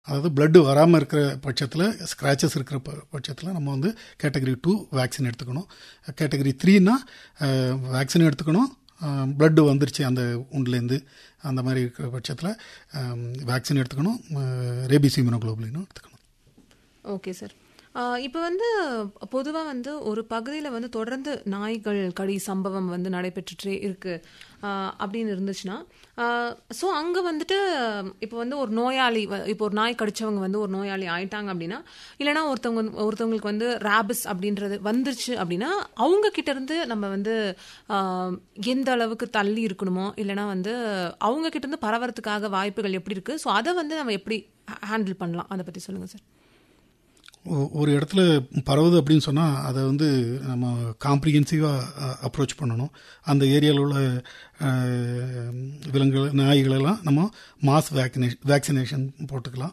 அதாவது பிளட்டு வராமல் இருக்கிற பட்சத்தில் ஸ்க்ராச்சஸ் இருக்கிற ப பட்சத்தில் நம்ம வந்து கேட்டகரி டூ வேக்சின் எடுத்துக்கணும் கேட்டகரி த்ரீனா வேக்சின் எடுத்துக்கணும் பிளட்டு வந்துருச்சு அந்த உண்டுலேருந்து அந்த மாதிரி இருக்கிற பட்சத்தில் வேக்சின் எடுத்துக்கணும் ரேபிஸ் இம்யூனோகுளோபுலினும் எடுத்துக்கணும் ஓகே சார் இப்போ வந்து பொதுவாக வந்து ஒரு பகுதியில் வந்து தொடர்ந்து நாய்கள் கடி சம்பவம் வந்து நடைபெற்றுட்டே இருக்கு அப்படின்னு இருந்துச்சுன்னா ஸோ அங்கே வந்துட்டு இப்போ வந்து ஒரு நோயாளி இப்போ ஒரு நாய் கடிச்சவங்க வந்து ஒரு நோயாளி ஆயிட்டாங்க அப்படின்னா இல்லைனா ஒருத்தவங்க ஒருத்தவங்களுக்கு வந்து ரேபிஸ் அப்படின்றது வந்துருச்சு அப்படின்னா அவங்க கிட்ட இருந்து நம்ம வந்து எந்த அளவுக்கு தள்ளி இருக்கணுமோ இல்லைனா வந்து அவங்க கிட்ட இருந்து பரவறதுக்காக வாய்ப்புகள் எப்படி இருக்கு ஸோ அதை வந்து நம்ம எப்படி ஹேண்டில் பண்ணலாம் அதை பற்றி சொல்லுங்கள் சார் ஒரு இடத்துல பரவுது அப்படின்னு சொன்னால் அதை வந்து நம்ம காம்ப்ரிஹென்சிவாக அப்ரோச் பண்ணணும் அந்த ஏரியாவில் உள்ள விலங்குகள் நாய்களெல்லாம் நம்ம மாஸ் வேக்சினே வேக்சினேஷன் போட்டுக்கலாம்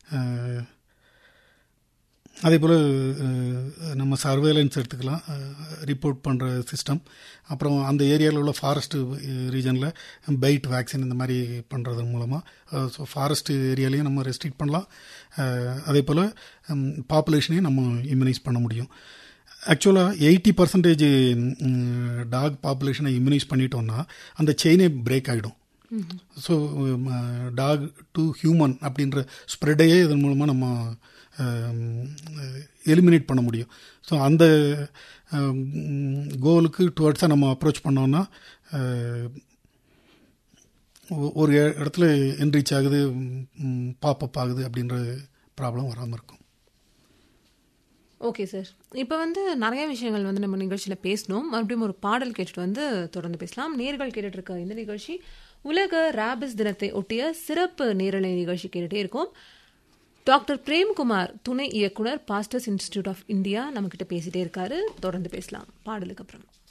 அதே போல் நம்ம சர்வேலன்ஸ் எடுத்துக்கலாம் ரிப்போர்ட் பண்ணுற சிஸ்டம் அப்புறம் அந்த ஏரியாவில் உள்ள ஃபாரஸ்ட் ரீஜனில் பைட் வேக்சின் இந்த மாதிரி பண்ணுறது மூலமாக ஸோ ஃபாரஸ்ட் ஏரியாலையும் நம்ம ரெஸ்ட்ரிக்ட் பண்ணலாம் அதே போல் பாப்புலேஷனையும் நம்ம இம்யூனைஸ் பண்ண முடியும் ஆக்சுவலாக எயிட்டி பர்சன்டேஜ் டாக் பாப்புலேஷனை இம்யூனைஸ் பண்ணிட்டோம்னா அந்த செயினே பிரேக் ஆகிடும் ஸோ டாக் டு ஹியூமன் அப்படின்ற ஸ்ப்ரெட்டையே இதன் மூலமாக நம்ம எலிமினேட் பண்ண முடியும் ஸோ அந்த கோலுக்கு டுவர்ட்ஸாக நம்ம அப்ரோச் பண்ணோன்னா ஒரு இடத்துல என்ரீச் ஆகுது பாப்பப் ஆகுது அப்படின்ற ப்ராப்ளம் வராமல் இருக்கும் ஓகே சார் இப்போ வந்து நிறைய விஷயங்கள் வந்து நம்ம நிகழ்ச்சியில் பேசணும் மறுபடியும் ஒரு பாடல் கேட்டுட்டு வந்து தொடர்ந்து பேசலாம் நேர்கள் கேட்டுட்டு இருக்க இந்த நிகழ்ச்சி உலக ராபிஸ் தினத்தை ஒட்டிய சிறப்பு நேரலை நிகழ்ச்சி கேட்டுட்டே இருக்கோம் டாக்டர் பிரேம்குமார் துணை இயக்குனர் பாஸ்டர்ஸ் இன்ஸ்டிடியூட் ஆஃப் இந்தியா நம்மக்கிட்ட பேசிட்டே இருக்காரு தொடர்ந்து பேசலாம் பாடலுக்கு அப்புறம்